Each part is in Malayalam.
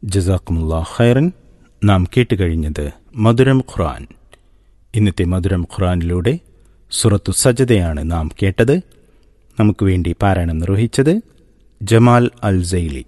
ജസാക്കുമുല്ലാ ഖൈറൻ നാം കേട്ടുകഴിഞ്ഞത് മധുരം ഖുറാൻ ഇന്നത്തെ മധുരം ഖുറാനിലൂടെ സുറത്തു സജതയാണ് നാം കേട്ടത് നമുക്ക് വേണ്ടി പാരായണം നിർവഹിച്ചത് Jamal al Saili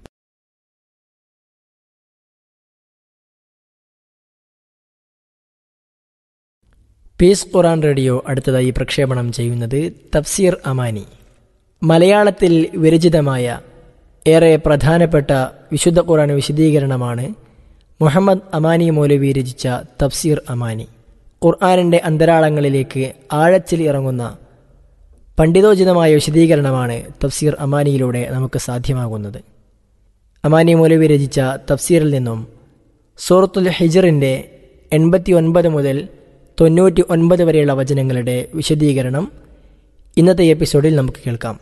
peace Quran radio അടുത്തതായി പ്രക്ഷേപണം ചെയ്യുന്നത് തഫ്സീർ അമാനി മലയാളത്തിൽ വിരചിതമായ ഏറെ പ്രധാനപ്പെട്ട വിശുദ്ധ ഖുറാൻ വിശദീകരണമാണ് മുഹമ്മദ് അമാനി മൗലവി രചിച്ച തഫ്സീർ അമാനി ഖുർആാനിൻ്റെ അന്തരാളങ്ങളിലേക്ക് ആഴത്തിൽ ഇറങ്ങുന്ന പണ്ഡിതോചിതമായ വിശദീകരണമാണ് തഫ്സീർ അമാനിയിലൂടെ നമുക്ക് സാധ്യമാകുന്നത് അമാനി മൗലവി രചിച്ച തഫ്സീറിൽ നിന്നും സൂറത്തുൽ ഹിജറിൻ്റെ എൺപത്തി ഒൻപത് മുതൽ തൊണ്ണൂറ്റി ഒൻപത് വരെയുള്ള വചനങ്ങളുടെ വിശദീകരണം ഇന്നത്തെ എപ്പിസോഡിൽ നമുക്ക് കേൾക്കാം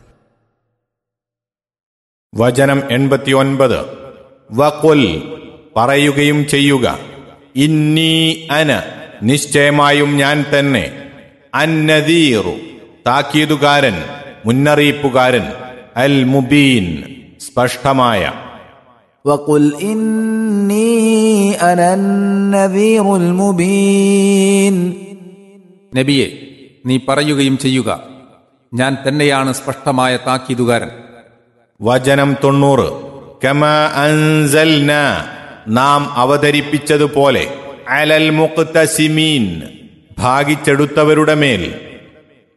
വചനം എൺപത്തിയൊൻപത് വകുൽ പറയുകയും ചെയ്യുക ഇന്നീ അന നിശ്ചയമായും ഞാൻ തന്നെ അന്നദീറു താക്കീതുകാരൻ മുന്നറിയിപ്പുകാരൻ അൽ മുബീൻ സ്പഷ്ടമായ وقل إني أنا النذير المبين നബിയെ നീ പറയുകയും ചെയ്യുക ഞാൻ തന്നെയാണ് സ്പഷ്ടമായ താക്കീതുകാരൻ വചനം തൊണ്ണൂറ് കമ അൻസൽന നാം അവതരിപ്പിച്ചതുപോലെ അലൽ മുക്തസിമീൻ ഭാഗിച്ചെടുത്തവരുടെ മേൽ